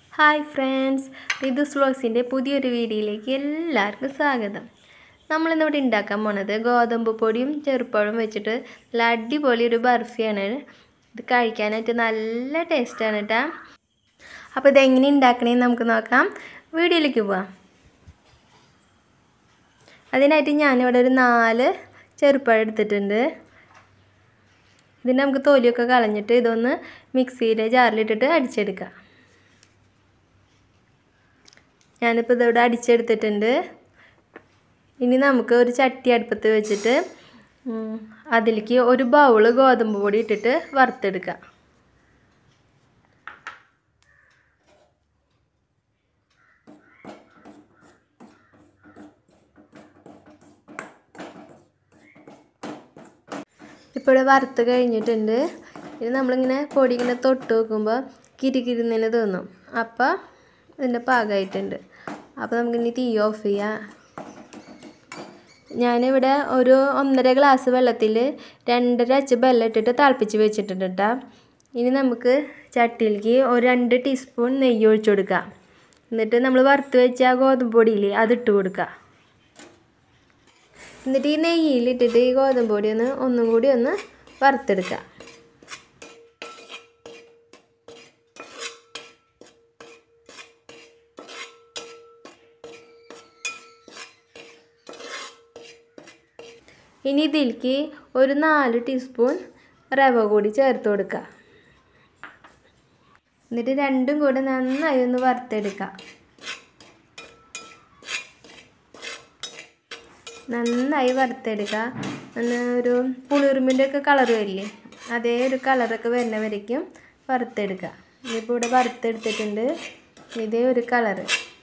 hi friends റിതുസ് വ്ളോഗ്സിൻ്റെ പുതിയൊരു വീഡിയോയിലേക്ക് എല്ലാവർക്കും സ്വാഗതം നമ്മളിന്നിവിടെ ഉണ്ടാക്കാൻ പോണത് ഗോതമ്പ് പൊടിയും ചെറുപ്പഴവും വെച്ചിട്ട് നല്ല അടിപൊളി ഒരു ബർഫിയാണ് ഇത് കഴിക്കാനായിട്ട് നല്ല ടേസ്റ്റാണ് കേട്ടോ അപ്പോൾ ഇതെങ്ങനെ ഉണ്ടാക്കണേന്ന് നമുക്ക് നോക്കാം വീഡിയോയിലേക്ക് പോവാം അതിനായിട്ട് ഞാനിവിടെ ഒരു നാല് ചെറുപ്പഴം എടുത്തിട്ടുണ്ട് ഇതിന് നമുക്ക് തൊലിയൊക്കെ കളഞ്ഞിട്ട് ഇതൊന്ന് മിക്സിയുടെ ജാറിലിട്ടിട്ട് അടിച്ചെടുക്കാം ഞാനിപ്പോൾ ഇതിവിടെ അടിച്ചെടുത്തിട്ടുണ്ട് ഇനി നമുക്ക് ഒരു ചട്ടി അടുപ്പത്ത് വെച്ചിട്ട് അതിലേക്ക് ഒരു ബൗള് ഗോതമ്പ് പൊടി ഇട്ടിട്ട് വറുത്തെടുക്കാം ഇപ്പോൾ ഇവിടെ വറുത്ത് കഴിഞ്ഞിട്ടുണ്ട് ഇനി നമ്മളിങ്ങനെ പൊടി ഇങ്ങനെ തൊട്ട് നോക്കുമ്പോൾ കിരികിരുന്നതിന് തോന്നും അപ്പോൾ ഇതിൻ്റെ പാകമായിട്ടുണ്ട് അപ്പോൾ നമുക്കിനി തീ ഓഫ് ചെയ്യാം ഞാനിവിടെ ഒരു ഒന്നര ഗ്ലാസ് വെള്ളത്തിൽ രണ്ടര അച്ച് ബെല്ലം ഇട്ടിട്ട് തിളപ്പിച്ച് വെച്ചിട്ടുണ്ട് കേട്ടോ ഇനി നമുക്ക് ചട്ടിയിലേക്ക് ഒരു രണ്ട് ടീസ്പൂൺ നെയ്യ് ഒഴിച്ചു കൊടുക്കാം എന്നിട്ട് നമ്മൾ വറുത്ത് വെച്ച ഗോതമ്പ് പൊടിയില്ലേ അതിട്ട് കൊടുക്കുക എന്നിട്ട് ഈ നെയ്യിലിട്ടിട്ട് ഈ ഗോതമ്പ് പൊടി ഒന്ന് ഒന്നും കൂടി ഒന്ന് വറുത്തെടുക്കുക ഇനി ഇതിലേക്ക് ഒരു നാല് ടീസ്പൂൺ റവ കൂടി ചേർത്ത് കൊടുക്കുക എന്നിട്ട് രണ്ടും കൂടെ നന്നായി ഒന്ന് വറുത്തെടുക്കുക നന്നായി വറുത്തെടുക്കുക ഒരു പുളിയുറുമ്പിൻ്റെ ഒക്കെ കളർ വരില്ലേ അതേ ഒരു കളറൊക്കെ വരുന്ന വരയ്ക്കും വറുത്തെടുക്കുക ഇതിപ്പോൾ ഇവിടെ വറുത്തെടുത്തിട്ടുണ്ട് ഇതേ ഒരു കളറ്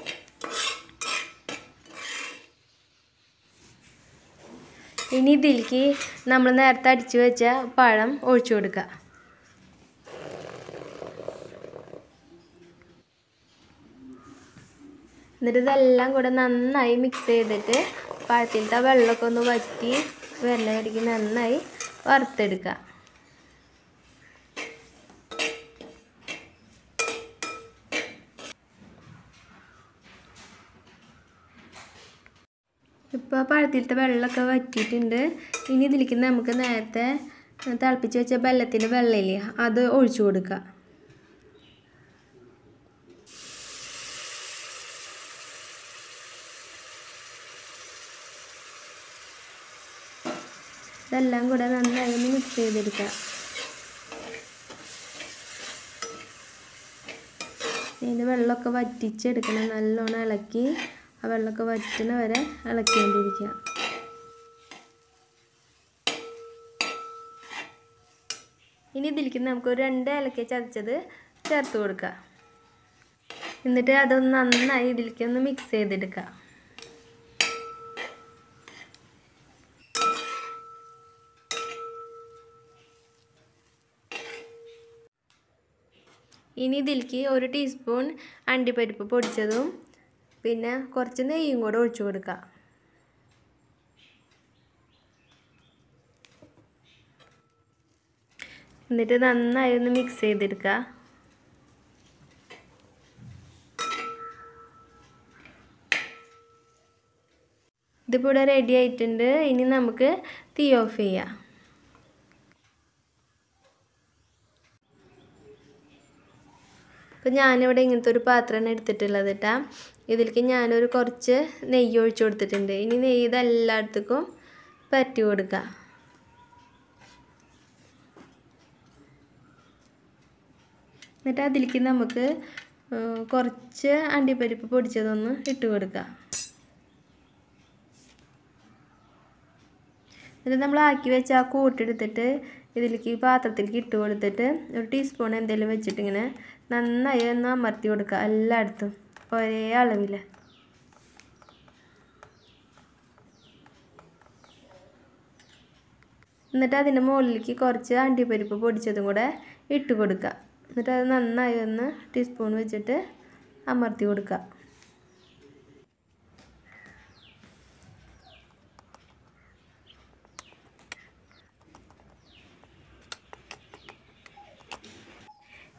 ഇനി ഇതിലേക്ക് നമ്മൾ നേരത്തെ അടിച്ചു വെച്ച പഴം ഒഴിച്ചു കൊടുക്കുക എന്നിട്ട് ഇതെല്ലാം കൂടെ നന്നായി മിക്സ് ചെയ്തിട്ട് പഴത്തിലത്തെ വെള്ളമൊക്കെ ഒന്ന് വറ്റി വരുന്ന വരയ്ക്ക് നന്നായി വറുത്തെടുക്കുക ഇപ്പോൾ പഴത്തിലത്തെ വെള്ളമൊക്കെ വറ്റിയിട്ടുണ്ട് ഇനി ഇതിലേക്ക് നമുക്ക് നേരത്തെ തിളപ്പിച്ച് വെച്ച വെള്ളത്തിൻ്റെ വെള്ളമില്ലേ അത് ഒഴിച്ചു കൊടുക്കുക ഇതെല്ലാം കൂടെ നന്നായി ഒന്ന് മിക്സ് ചെയ്തെടുക്കുക ഇതിൻ്റെ വെള്ളമൊക്കെ വറ്റിച്ചെടുക്കണം നല്ലോണം ഇളക്കി ആ വെള്ളമൊക്കെ വറ്റുന്ന വരെ ഇളക്കിക്കൊണ്ടിരിക്കുക ഇനി ഇതിലേക്ക് നമുക്ക് ഒരു രണ്ട് ഇലക്ക ചതച്ചത് ചേർത്ത് കൊടുക്കുക എന്നിട്ട് അതൊന്ന് നന്നായി ഇതിലേക്ക് ഒന്ന് മിക്സ് ചെയ്തെടുക്കുക ഇനി ഇതിലേക്ക് ഒരു ടീസ്പൂൺ അണ്ടിപ്പരിപ്പ് പൊടിച്ചതും പിന്നെ കുറച്ച് നെയ്യും കൂടെ ഒഴിച്ചു കൊടുക്കുക എന്നിട്ട് നന്നായി ഒന്ന് മിക്സ് ചെയ്തെടുക്കുക ഇതിപ്പോൾ ഇവിടെ റെഡി ആയിട്ടുണ്ട് ഇനി നമുക്ക് തീ ഓഫ് ചെയ്യാം അപ്പോൾ ഞാനിവിടെ ഇങ്ങനത്തെ ഒരു പാത്രമാണ് എടുത്തിട്ടുള്ളത് കേട്ടാ ഇതിലേക്ക് ഞാനൊരു കുറച്ച് നെയ്യ് ഒഴിച്ചു കൊടുത്തിട്ടുണ്ട് ഇനി നെയ്യ് ഇതെല്ലായിടത്തേക്കും പറ്റി കൊടുക്കുക എന്നിട്ട് അതിലേക്ക് നമുക്ക് കുറച്ച് അണ്ടിപ്പരിപ്പ് പൊടിച്ചതൊന്ന് ഇട്ട് കൊടുക്കുക എന്നിട്ട് നമ്മൾ ആക്കി വെച്ച ആ കൂട്ടെടുത്തിട്ട് ഇതിലേക്ക് പാത്രത്തിലേക്ക് ഇട്ട് കൊടുത്തിട്ട് ഒരു ടീസ്പൂൺ എന്തെങ്കിലും വെച്ചിട്ട് ഇങ്ങനെ നന്നായി ഒന്ന് അമർത്തി കൊടുക്കുക എല്ലായിടത്തും ഒരേ അളവിൽ എന്നിട്ട് അതിൻ്റെ മുകളിലേക്ക് കുറച്ച് അണ്ടിപ്പരിപ്പ് പൊടിച്ചതും കൂടെ ഇട്ട് കൊടുക്കുക എന്നിട്ട് അത് നന്നായി ഒന്ന് ടീസ്പൂൺ വെച്ചിട്ട് അമർത്തി കൊടുക്കുക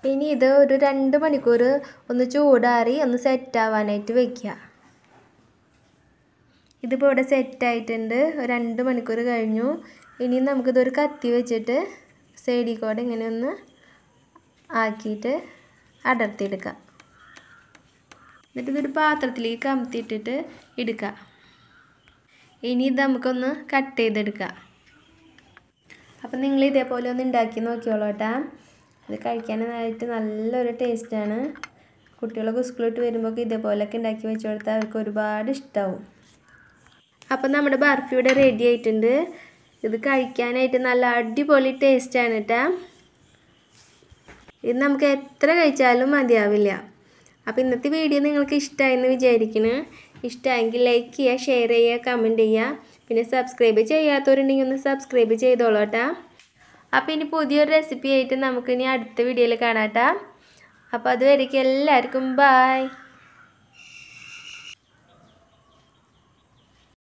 ഇനി ഇത് ഒരു രണ്ട് മണിക്കൂർ ഒന്ന് ചൂടാറി ഒന്ന് സെറ്റ് ആവാനായിട്ട് വെക്കുക ഇതിപ്പോൾ ഇവിടെ സെറ്റായിട്ടുണ്ട് ഒരു രണ്ട് മണിക്കൂർ കഴിഞ്ഞു ഇനി നമുക്കിതൊരു കത്തി വെച്ചിട്ട് സൈഡിൽ കൂടെ ഇങ്ങനെ ഒന്ന് ആക്കിയിട്ട് അടർത്തിയെടുക്കാം എന്നിട്ട് ഇതൊരു പാത്രത്തിലേക്ക് കമത്തിയിട്ടിട്ട് എടുക്കുക ഇനി ഇത് നമുക്കൊന്ന് കട്ട് ചെയ്തെടുക്കാം അപ്പം നിങ്ങൾ ഇതേപോലെ ഒന്ന് ഉണ്ടാക്കി നോക്കിയോളൂ കേട്ടാ ഇത് കഴിക്കാനായിട്ട് നല്ലൊരു ടേസ്റ്റാണ് കുട്ടികളൊക്കെ സ്കൂളിട്ട് വരുമ്പോൾ ഇതേപോലെയൊക്കെ ഉണ്ടാക്കി വെച്ച് കൊടുത്താൽ അവർക്ക് ഒരുപാട് ഇഷ്ടമാവും അപ്പം നമ്മുടെ ബർഫി ഇവിടെ റെഡി ആയിട്ടുണ്ട് ഇത് കഴിക്കാനായിട്ട് നല്ല അടിപൊളി ടേസ്റ്റാണ് കേട്ടാ ഇത് നമുക്ക് എത്ര കഴിച്ചാലും മതിയാവില്ല അപ്പോൾ ഇന്നത്തെ വീഡിയോ നിങ്ങൾക്ക് ഇഷ്ടമായെന്ന് വിചാരിക്കുന്നു ഇഷ്ടമായെങ്കിൽ ലൈക്ക് ചെയ്യുക ഷെയർ ചെയ്യുക കമൻറ്റ് ചെയ്യുക പിന്നെ സബ്സ്ക്രൈബ് ചെയ്യാത്തവരുണ്ടെങ്കിൽ ഒന്ന് സബ്സ്ക്രൈബ് ചെയ്തോളൂ കേട്ടോ അപ്പോൾ ഇനി പുതിയൊരു റെസിപ്പി ആയിട്ട് നമുക്കിനി അടുത്ത വീഡിയോയിൽ കാണാം കേട്ടോ അപ്പോൾ അതുവരേക്കും എല്ലാവർക്കും ബായ്